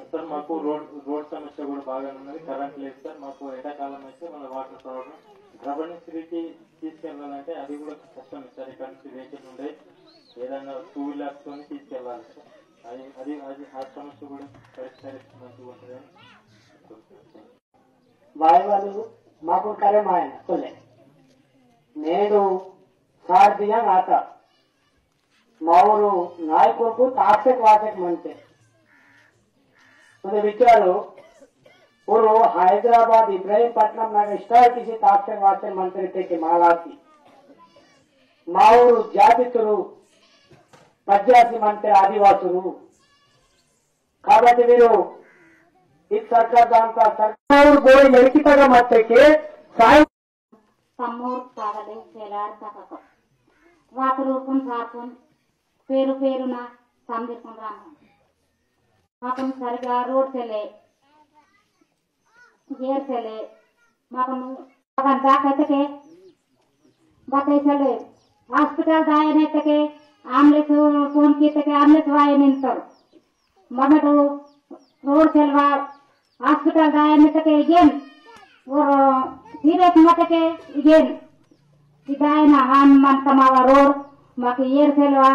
Sir మాకు road road సమస్య కూడా బాగానే ఉన్నది కరెంట్ లేదు సార్ మాకు ఎండాకాలం అయితే మన వాటర్ ప్రాబ్లం గర్భణిస్త్రీకి తీసుకెళ్ళాలంటే అది కూడా కష్టం సార్ ఇక్కడ నుంచి వెహికల్ ఉండే ఏదైనా టూ వీలర్స్ తో తీసుకెళ్ళాలి సార్ అది అది అది ఆ సమస్య కూడా పరిష్కరిస్తే మంచిగా ఉంటుందని అనుకుంటున్నాను. బాయవాళ్ళు మాకు కరే మాయన కొల్లె నేను సారథిగా నాట మా ఊరు నాయకులకు తాక్షక్ వాచక్ మంతే కొన్ని విచారు ఊరు హైదరాబాద్ ఇబ్రాహీంపట్నం నాకు ఇష్టార్టీసీ తాక్షక్ వాచక్ మంత్రి పెట్టి మాలాసి మా ఊరు జాతితులు పద్యాసి మంత్రి ఆదివాసులు కాబట్టి మీరు ఈ సర్కార్ దాంట్లో సర్కారు గోడి మెరికితగా మత్తకి సాయం తమ్మూరు తాగలే చేలాడు తగ్గక వాతరూపం సార్పం పేరు పేరున సందీపం రాము మాకు సరిగా రోడ్ చెల్లే గేర్ చెల్లే మాకు మాకు దాకైతే बताई चले हॉस्पिटल जाए नहीं तके आमलेट फोन की तके आमलेट वाए नहीं तर मम्मी रोड चलवा हॉस्पिटल जाए नहीं तके अगेन और सीरियस मत के अगेन जाए ना हम मन कमावा रोड మాకు ఏర్ సెలవా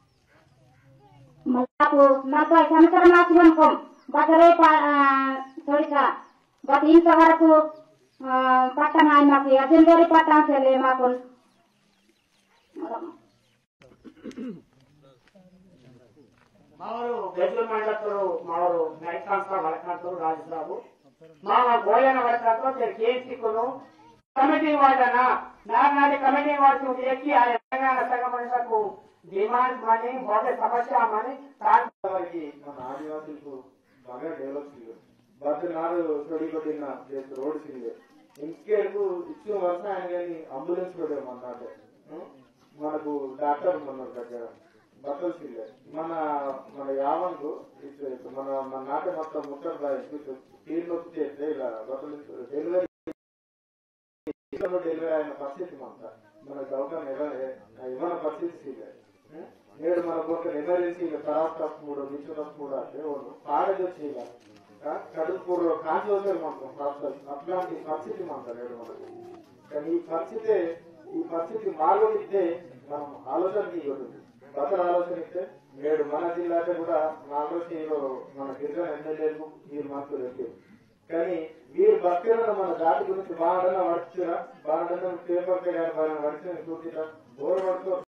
నాకు నాకు సంవత్సరం మాసివనుకోం బతరే తొలిక బట్ ఇంతవరకు పట్టణ మాకు అజందరి పట్టణ చెల్లే మాకు మావారు గజ్జల మండలరు మావారు నైట్ సంస్థ వడకంటూ రాజుబాబు మా గోయన వడకంటూ కేసీకును కమిటీ వాడన నానాటి కమిటీ వాడు ఎక్కి ఆ తెలంగాణ సంఘమకు డిమాండ్ మనీ భోగ సమస్య మనీ వారికి మన ఆదివాసులకు బాగా డెవలప్ చేయరు బట్ నాడు స్టడీ కొట్టిన రోడ్ సిల్లు ఇంకేకు ఇచ్చిన వరుస ఆయన కానీ అంబులెన్స్ కూడా అన్నట్టు మనకు డాక్టర్ ఉన్నారు దగ్గర బట్టలు సిల్లే మన మన యావన్కు ఇటు ఇటు మన మన నాట మొత్తం ముట్టలు బాగా తీరు చేస్తే ఇలా బట్టలు డెలివరీ డెలివరీ అయిన పరిస్థితి మన మన దౌకం ఇవ్వని పరిస్థితి నేడు మన ఒక ఎమర్జెన్సీ ఖరాబ్ తప్పు కూడా మిషన్ తప్పు కూడా అంటే వాళ్ళు పాడేదో చేయాలి కడుపు కాంతి అవుతారు మనకు హాస్పిటల్ అట్లాంటి పరిస్థితి మనకు నేడు మనకు కానీ ఈ పరిస్థితి ఈ పరిస్థితి మాలోనిస్తే మనం ఆలోచన తీయకూడదు బతల ఆలోచన ఇస్తే నేడు మన జిల్లాలో కూడా నాగోషిలో మన గిరిజన ఎమ్మెల్యేలకు వీరు మాకు లేదు కానీ వీరు భక్తులను మన జాతి గురించి బాగా వర్చురా బాగా పేపర్ కానీ బాగా వర్చిన చూసిరా ఓరు పడుతూ